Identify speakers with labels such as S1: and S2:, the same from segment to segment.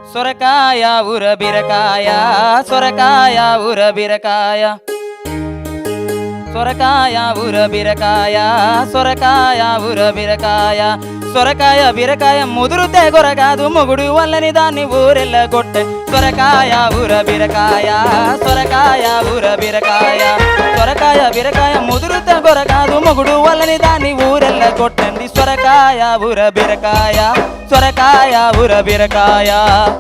S1: సొరకాయ ఊర బీరకాయ సొరకాయ ఊర బీరకాయ సొరకాయ ఊర బీరకాయ సొరకాయ ఊర బీరకాయ సొరకాయ బీరకాయ ముదురుతే గొరగాదు మొగుడు వల్లని దాన్ని ఊరెల్ల కొట్టే సొరకాయ ఊర బీరకాయ సొరకాయ ఊర బీరకాయ సొరకాయ బీరకాయ ముదురుతే గొరగాదు మొగుడు వల్లని దాన్ని ఊరెల్ల కొట్టండి సొరకాయ ఊర బీరకాయ సొరకాయ ఊర బీరకాయ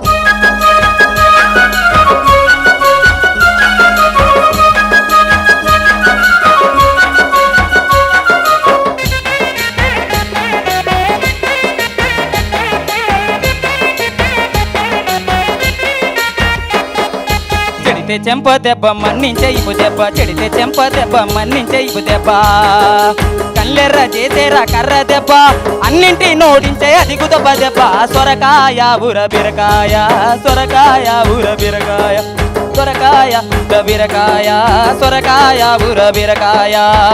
S1: చెడితే చెంప దెబ్బ మన్నించే ఇపు దెబ్బ చెడితే చెంప దెబ్బ మన్నించే ఇపు దెబ్బ కళ్ళెర్ర చేసేరా కర్ర దెబ్బ అన్నింటి నోడించే అది దెబ్బ దెబ్బ సొరకాయ ఊర బీరకాయ సొరకాయ ఊర బీరకాయ సొరకాయ ఊర బీరకాయ సొరకాయ ఊర బీరకాయ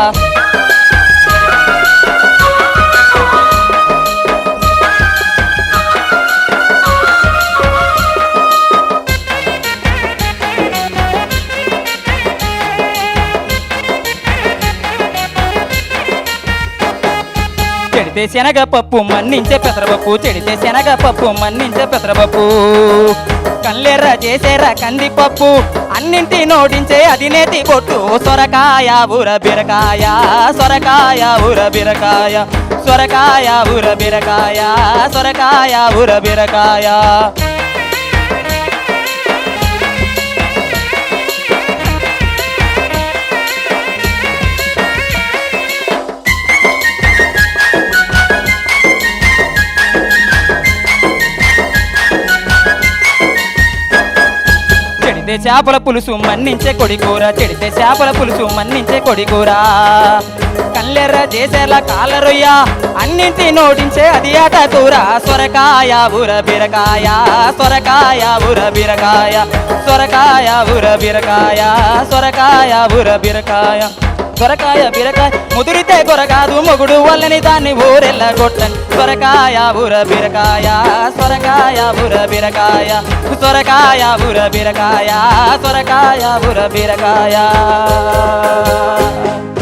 S1: చెడితే శనగపప్పు మన్నించే పెసరపప్పు చెడితే శనగపప్పు మన్నించే పెసరపప్పు కళ్ళెర్ర చేసేరా కందిపప్పు అన్నింటి నోడించే అది నేతి పొట్టు సొరకాయ ఊర బీరకాయ సొరకాయ ఊర బీరకాయ సొరకాయ ఊర బీరకాయ సొరకాయ ఊర బీరకాయ చెడితే చేపల పులుసు మన్నించే కొడికూర చెడితే చేపల పులుసు మన్నించే కొడికూర కళ్ళెర్ర చేసేలా కాలరొయ్య అన్నింటి నోడించే అది ఆట కూర సొరకాయ ఊర బీరకాయ సొరకాయ ఊర బీరకాయ సొరకాయ ఊర బీరకాయ సొరకాయ ఊర బీరకాయ సొరకాయ బీరకాయ ముదిరితే కొరకాదు మొగుడు వల్లని దాన్ని ఊరెల్ల కొట్టండి సొరకాయ ఊర బీరకాయ సొరకాయ ఊర బీరకాయ సొరకాయ ఊర బీరకాయ సొరకాయ ఊర బీరకాయ